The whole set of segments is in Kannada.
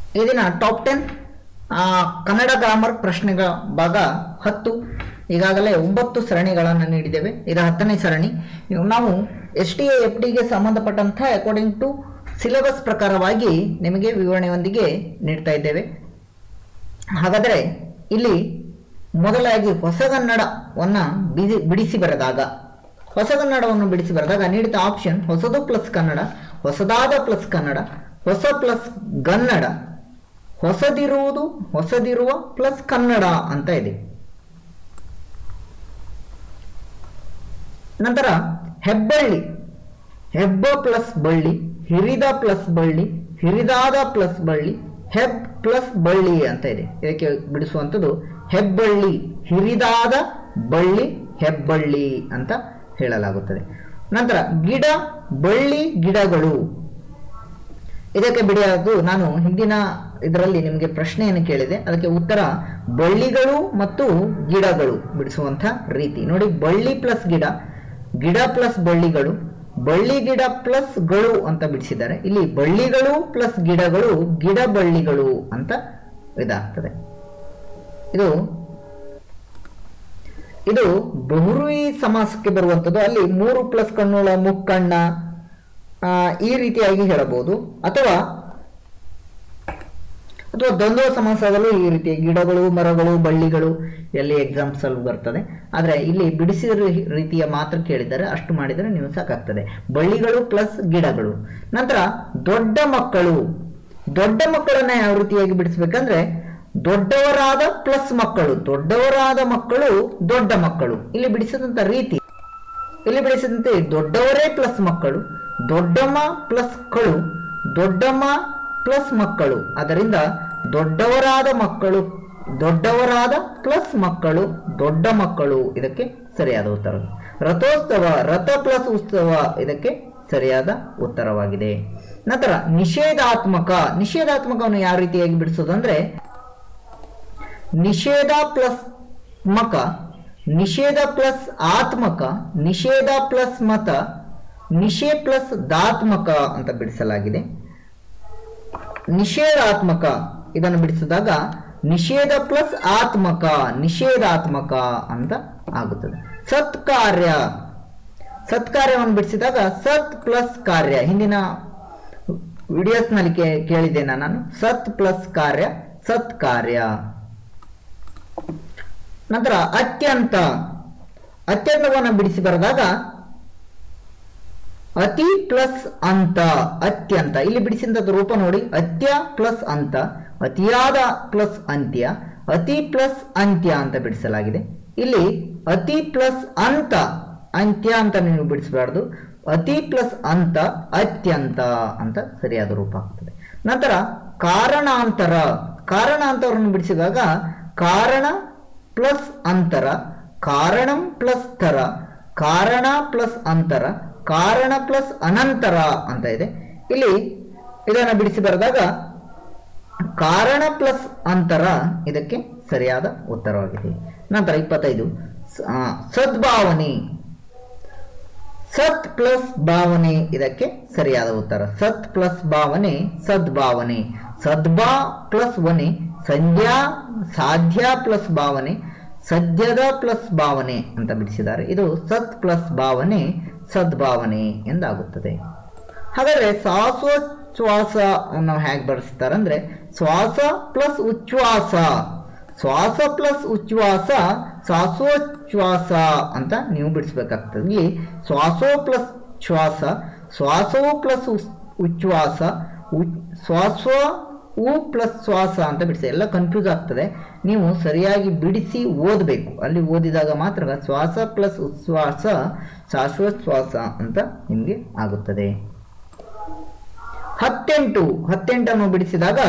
ಈ ದಿನ ಟಾಪ್ ಟೆನ್ ಕನ್ನಡ ಗ್ರಾಮರ್ ಪ್ರಶ್ನೆಗಳ ಭಾಗ ಹತ್ತು ಈಗಾಗಲೇ ಒಂಬತ್ತು ಸರಣಿಗಳನ್ನು ನೀಡಿದ್ದೇವೆ ಇದು ಹತ್ತನೇ ಸರಣಿ ಇವು ನಾವು ಎಸ್ ಟಿ ಎಫ್ ಡಿಗೆ ಸಂಬಂಧಪಟ್ಟಂಥ ಅಕಾರ್ಡಿಂಗ್ ಟು ಸಿಲೆಬಸ್ ಪ್ರಕಾರವಾಗಿ ನಿಮಗೆ ವಿವರಣೆಯೊಂದಿಗೆ ನೀಡ್ತಾ ಇದ್ದೇವೆ ಹಾಗಾದರೆ ಇಲ್ಲಿ ಮೊದಲಾಗಿ ಹೊಸಗನ್ನಡವನ್ನು ಬಿಡಿ ಬಿಡಿಸಿ ಬರೆದಾಗ ಹೊಸಗನ್ನಡವನ್ನು ಬಿಡಿಸಿ ಬರೆದಾಗ ನೀಡಿದ ಆಪ್ಷನ್ ಹೊಸದು ಪ್ಲಸ್ ಕನ್ನಡ ಹೊಸದಾದ ಪ್ಲಸ್ ಕನ್ನಡ ಹೊಸ ಪ್ಲಸ್ ಗನ್ನಡ ಹೊಸದಿರುವುದು ಹೊಸದಿರುವ ಪ್ಲಸ್ ಕನ್ನಡ ಅಂತ ಇದೆ ನಂತರ ಹೆಬ್ಬಳ್ಳಿ ಹೆಬ್ಬ ಪ್ಲಸ್ ಬಳ್ಳಿ ಹಿರಿದ ಪ್ಲಸ್ ಬಳ್ಳಿ ಹಿರಿದಾದ ಪ್ಲಸ್ ಬಳ್ಳಿ ಹೆಬ್ ಪ್ಲಸ್ ಬಳ್ಳಿ ಅಂತ ಇದೆ ಇದಕ್ಕೆ ಬಿಡಿಸುವಂಥದ್ದು ಹೆಬ್ಬಳ್ಳಿ ಹಿರಿದಾದ ಬಳ್ಳಿ ಹೆಬ್ಬಳ್ಳಿ ಅಂತ ಹೇಳಲಾಗುತ್ತದೆ ನಂತರ ಗಿಡ ಬಳ್ಳಿ ಗಿಡಗಳು ಇದಕ್ಕೆ ಬಿಡಿಯೋದು ನಾನು ಹಿಂದಿನ ಇದರಲ್ಲಿ ನಿಮಗೆ ಪ್ರಶ್ನೆಯನ್ನು ಕೇಳಿದೆ ಅದಕ್ಕೆ ಉತ್ತರ ಬಳ್ಳಿಗಳು ಮತ್ತು ಗಿಡಗಳು ಬಿಡಿಸುವಂಥ ರೀತಿ ನೋಡಿ ಬಳ್ಳಿ ಪ್ಲಸ್ ಗಿಡ ಗಿಡ ಪ್ಲಸ್ ಬಳ್ಳಿಗಳು ಬಳ್ಳಿ ಗಿಡ ಪ್ಲಸ್ ಗಳು ಅಂತ ಬಿಡಿಸಿದ್ದಾರೆ ಇಲ್ಲಿ ಬಳ್ಳಿಗಳು ಪ್ಲಸ್ ಗಿಡಗಳು ಗಿಡ ಬಳ್ಳಿಗಳು ಅಂತ ಇದಾಗ್ತದೆ ಇದು ಇದು ಬಹುರುವಿ ಸಮಾಸಕ್ಕೆ ಬರುವಂಥದ್ದು ಅಲ್ಲಿ ಮೂರು ಪ್ಲಸ್ ಕಣ್ಣುಳ ಮುಕ್ಕಣ್ಣ ಆ, ಈ ರೀತಿಯಾಗಿ ಹೇಳಬಹುದು ಅಥವಾ ಅಥವಾ ದ್ವಂದ್ವ ಸಮಾಸದಲ್ಲೂ ಈ ರೀತಿ ಗಿಡಗಳು ಮರಗಳು ಬಳ್ಳಿಗಳು ಎಲ್ಲಿ ಎಕ್ಸಾಮ್ಸ್ ಅಲ್ಲಿ ಬರ್ತದೆ ಆದರೆ ಇಲ್ಲಿ ಬಿಡಿಸಿದ ರೀ- ರೀತಿಯ ಮಾತ್ರ ಕೇಳಿದರೆ ಅಷ್ಟು ಮಾಡಿದರೆ ನೀವು ಸಾಕಾಗ್ತದೆ ಬಳ್ಳಿಗಳು ಪ್ಲಸ್ ಗಿಡಗಳು ನಂತರ ದೊಡ್ಡ ಮಕ್ಕಳು ದೊಡ್ಡ ಮಕ್ಕಳನ್ನ ಯಾವ ರೀತಿಯಾಗಿ ಬಿಡಿಸ್ಬೇಕಂದ್ರೆ ದೊಡ್ಡವರಾದ ಪ್ಲಸ್ ಮಕ್ಕಳು ದೊಡ್ಡವರಾದ ಮಕ್ಕಳು ದೊಡ್ಡ ಮಕ್ಕಳು ಇಲ್ಲಿ ಬಿಡಿಸಿದಂತ ರೀತಿ ಇಲ್ಲಿ ಬಿಡಿಸಿದಂತೆ ದೊಡ್ಡವರೇ ಪ್ಲಸ್ ಮಕ್ಕಳು ದೊಡ್ಡಮ್ಮ ಪ್ಲಸ್ ಕಳು ದೊಡ್ಡಮ್ಮ ಪ್ಲಸ್ ಮಕ್ಕಳು ಅದರಿಂದ ದೊಡ್ಡವರಾದ ಮಕ್ಕಳು ದೊಡ್ಡವರಾದ ಪ್ಲಸ್ ಮಕ್ಕಳು ದೊಡ್ಡ ಮಕ್ಕಳು ಇದಕ್ಕೆ ಸರಿಯಾದ ಉತ್ತರ ರಥೋತ್ಸವ ರಥ ಪ್ಲಸ್ ಉತ್ಸವ ಇದಕ್ಕೆ ಸರಿಯಾದ ಉತ್ತರವಾಗಿದೆ ನಂತರ ನಿಷೇಧಾತ್ಮಕ ನಿಷೇಧಾತ್ಮಕವನ್ನು ಯಾವ ರೀತಿಯಾಗಿ ಬಿಡಿಸೋದು ಅಂದ್ರೆ ನಿಷೇಧ ಪ್ಲಸ್ ಮಕ ನಿಷೇಧ ಪ್ಲಸ್ ಆತ್ಮಕ ನಿಷೇಧ ಪ್ಲಸ್ ಮತ ನಿಷೇ ಪ್ಲಸ್ ದಾತ್ಮಕ ಅಂತ ಬಿಡಿಸಲಾಗಿದೆ ನಿಷೇಧಾತ್ಮಕ ಇದನ್ನು ಬಿಡಿಸಿದಾಗ ನಿಷೇಧ ಪ್ಲಸ್ ಆತ್ಮಕ ನಿಷೇಧಾತ್ಮಕ ಅಂತ ಆಗುತ್ತದೆ ಸತ್ಕಾರ್ಯ ಸತ್ಕಾರ್ಯವನ್ನು ಬಿಡಿಸಿದಾಗ ಸತ್ ಪ್ಲಸ್ ಕಾರ್ಯ ಹಿಂದಿನ ವಿಡಿಯೋಸ್ನಲ್ಲಿ ಕೇ ಕೇಳಿದ್ದೇನೆ ನಾನು ಸತ್ ಪ್ಲಸ್ ಕಾರ್ಯ ಸತ್ ಕಾರ್ಯ ನಂತರ ಅತ್ಯಂತ ಅತ್ಯಂತವನ್ನು ಬಿಡಿಸಿ ಬರೆದಾಗ ಅತಿ ಪ್ಲಸ್ ಅಂತ ಅತ್ಯಂತ ಇಲ್ಲಿ ಬಿಡಿಸಿದ ರೂಪ ನೋಡಿ ಅತ್ಯ ಪ್ಲಸ್ ಅಂತ ಅತಿಯಾದ ಪ್ಲಸ್ ಅಂತ್ಯ ಅತಿ ಪ್ಲಸ್ ಅಂತ್ಯ ಅಂತ ಬಿಡಿಸಲಾಗಿದೆ ಇಲ್ಲಿ ಅತಿ ಪ್ಲಸ್ ಅಂತ ಅಂತ್ಯ ಅಂತ ನೀವು ಬಿಡಿಸಬಾರ್ದು ಅತಿ ಪ್ಲಸ್ ಅಂತ ಅತ್ಯಂತ ಅಂತ ಸರಿಯಾದ ರೂಪ ಆಗ್ತದೆ ನಂತರ ಕಾರಣಾಂತರ ಕಾರಣಾಂತರವನ್ನು ಬಿಡಿಸಿದಾಗ ಕಾರಣ ಪ್ಲಸ್ ಅಂತರ ಕಾರಣಂ ಪ್ಲಸ್ ತರ ಕಾರಣ ಪ್ಲಸ್ ಅಂತರ ಕಾರಣ ಪ್ಲಸ್ ಅನಂತರ ಅಂತ ಇದೆ ಇಲ್ಲಿ ಇದನ್ನು ಬಿಡಿಸಿ ಬರೆದಾಗ ಕಾರಣ ಪ್ಲಸ್ ಅಂತರ ಇದಕ್ಕೆ ಸರಿಯಾದ ಉತ್ತರವಾಗಿದೆ ನಂತರ ಇಪ್ಪತ್ತೈದು ಸ- ಆ, ಸದ್ಭಾವನೆ ಸತ್ ಪ್ಲಸ್ ಭಾವನೆ ಇದಕ್ಕೆ ಸರಿಯಾದ ಉತ್ತರ ಸತ್ ಪ್ಲಸ್ ಭಾವನೆ ಸದ್ಭಾವನೆ ಸದ್ಭಾ ಪ್ಲಸ್ ವನೆ ಸಂಧ್ಯಾ ಸಾಧ್ಯ ಪ್ಲಸ್ ಭಾವನೆ ಸದ್ಯದ ಪ್ಲಸ್ ಭಾವನೆ ಅಂತ ಬಿಡಿಸಿದ್ದಾರೆ ಇದು ಸತ್ ಪ್ಲಸ್ ಭಾವನೆ ಸದ್ಭಾವನೆ ಎಂದಾಗುತ್ತದೆ ಹಾಗಾದ್ರೆ ಶ್ವಾಸೋಚ್ಛ್ವಾಸ ನಾವು ಹೇಗೆ ಬಳಸ್ತಾರೆ ಅಂದ್ರೆ ಶ್ವಾಸ ಪ್ಲಸ್ ಉಚ್ಛ್ವಾಸ ಶ್ವಾಸ ಪ್ಲಸ್ ಉಚ್ಛ್ವಾಸ ಶ್ವಾಸೋಚ್ಛ್ವಾಸ ಅಂತ ನೀವು ಬಿಡಿಸ್ಬೇಕಾಗ್ತದೆ ಇಲ್ಲಿ ಶ್ವಾಸೋ ಪ್ಲಸ್ ಶ್ವಾಸ ಶ್ವಾಸವು ಪ್ಲಸ್ ಉಚ್ಛ್ವಾಸ ಉ- ಶ್ವಾಸ ಉ ಪ್ಲಸ್ ಶ್ವಾಸ ಅಂತ ಬಿಡಿಸಿ ಎಲ್ಲ ಕನ್ಫ್ಯೂಸ್ ಆಗ್ತದೆ ನೀವು ಸರಿಯಾಗಿ ಬಿಡಿಸಿ ಓದಬೇಕು ಅಲ್ಲಿ ಓದಿದಾಗ ಮಾತ್ರ ಶ್ವಾಸ ಪ್ಲಸ್ ಉಚ್ಛ್ವಾಸ ಶಾಶ್ವಶ್ವಾಸ ಅಂತ ನಿಮಗೆ ಆಗುತ್ತದೆ ಹತ್ತೆಂಟು ಹತ್ತೆಂಟನ್ನು ಬಿಡಿಸಿದಾಗ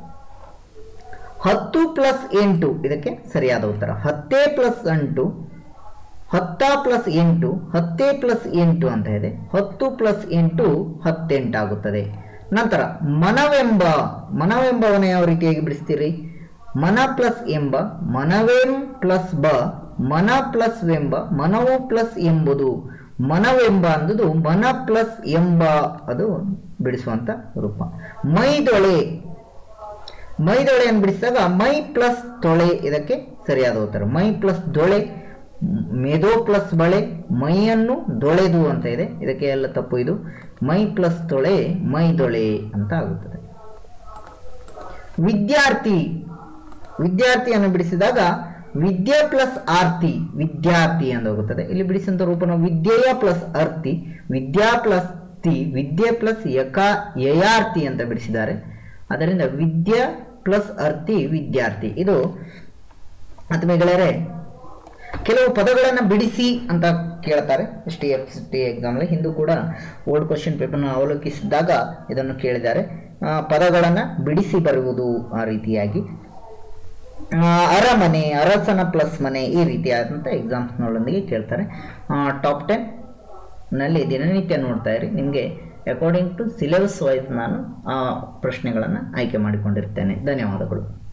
ಹತ್ತು ಪ್ಲಸ್ ಎಂಟು ಇದಕ್ಕೆ ಸರಿಯಾದ ಉತ್ತರ ಹತ್ತೇ ಪ್ಲಸ್ ಎಂಟು ಹತ್ತ ಪ್ಲಸ್ ಎಂಟು ಹತ್ತೇ ಪ್ಲಸ್ ಎಂಟು ಅಂತ ಇದೆ ಹತ್ತು ಪ್ಲಸ್ ಎಂಟು ಹತ್ತೆಂಟಾಗುತ್ತದೆ ನಂತರ ಮನವೆಂಬ ಮನವೆಂಬವನ್ನ ಯಾವ ರೀತಿಯಾಗಿ ಬಿಡಿಸ್ತೀರಿ ಮನ ಪ್ಲಸ್ ಎಂಬ ಮನವೆಂ ಪ್ಲಸ್ ಬ ಮನ ಪ್ಲಸ್ ವೆಂಬ ಮನವು ಪ್ಲಸ್ ಎಂಬುದು ಮನವೆಂಬ ಅಂದುದು ಮನ ಪ್ಲಸ್ ಎಂಬ ಅದು ಬಿಡಿಸುವಂತ ರೂಪ ಮೈದೊಳೆ ಮೈದೊಳೆಯನ್ನು ಬಿಡಿಸಿದಾಗ ಮೈ ಪ್ಲಸ್ ತೊಳೆ ಇದಕ್ಕೆ ಸರಿಯಾದ ಉತ್ತರ ಮೈ ಪ್ಲಸ್ ದೊಳೆ ಮ್- ಮೆದೋ ಪ್ಲಸ್ ಬಳೆ ಮೈಯನ್ನು ದೊಳೆದು ಅಂತ ಇದೆ ಇದಕ್ಕೆ ಎಲ್ಲ ತಪ್ಪು ಇದು ಮೈ ಪ್ಲಸ್ ತೊಳೆ ಮೈ ದೊಳೆ ಅಂತ ಆಗುತ್ತದೆ ವಿದ್ಯಾರ್ಥಿ ವಿದ್ಯಾರ್ಥಿಯನ್ನು ಬಿಡಿಸಿದಾಗ ವಿದ್ಯೆ ಪ್ಲಸ್ ಆರ್ತಿ ವಿದ್ಯಾರ್ಥಿ ಎಂದು ಹೋಗುತ್ತದೆ ಇಲ್ಲಿ ಬಿಡಿಸಿದಂಥ ರೂಪನ ವಿದ್ಯೆಯ ಪ್ಲಸ್ ಅರ್ತಿ ವಿದ್ಯಾ ಪ್ಲಸ್ ತಿ ವಿದ್ಯೆ ಪ್ಲಸ್ ಯಕ ಯಯಾರ್ತಿ ಅಂತ ಬಿಡಿಸಿದ್ದಾರೆ ಅದರಿಂದ ವಿದ್ಯಾ ಪ್ಲಸ್ ಅರ್ತಿ ವಿದ್ಯಾರ್ಥಿ ಇದು ಆತ್ಮೀಯ ಗೆಳೆಯರೆ ಕೆಲವು ಪದಗಳನ್ನು ಬಿಡಿಸಿ ಅಂತ ಕೇಳ್ತಾರೆ ಎಸ್ ಟಿ ಎಫ್ ಟಿ ಎಕ್ಸಾಮ್ಲಿ ಹಿಂದೂ ಕೂಡ ಓಲ್ಡ್ ಕ್ವಶನ್ ಪೇಪರ್ನ ಅವಲೋಕಿಸಿದಾಗ ಇದನ್ನು ಕೇಳಿದ್ದಾರೆ ಆ, ಪದಗಳನ್ನು ಬಿಡಿಸಿ ಬರುವುದು ಆ ರೀತಿಯಾಗಿ ಆ, ಅರಮನೆ ಅರಸನ ಪ್ಲಸ್ ಮನೆ ಈ ರೀತಿಯಾದಂಥ ಎಕ್ಸಾಮ್ಸ್ನೊಳೊಂದಿಗೆ ಕೇಳ್ತಾರೆ ಟಾಪ್ ಟೆನ್ ನಲ್ಲಿ ದಿನನಿತ್ಯ ನೋಡ್ತಾ ಇರಿ ನಿಮಗೆ ಅಕಾರ್ಡಿಂಗ್ ಟು ಸಿಲೆಬಸ್ ವೈಸ್ ನಾನು ಆ ಪ್ರಶ್ನೆಗಳನ್ನು ಆಯ್ಕೆ ಮಾಡಿಕೊಂಡಿರ್ತೇನೆ ಧನ್ಯವಾದಗಳು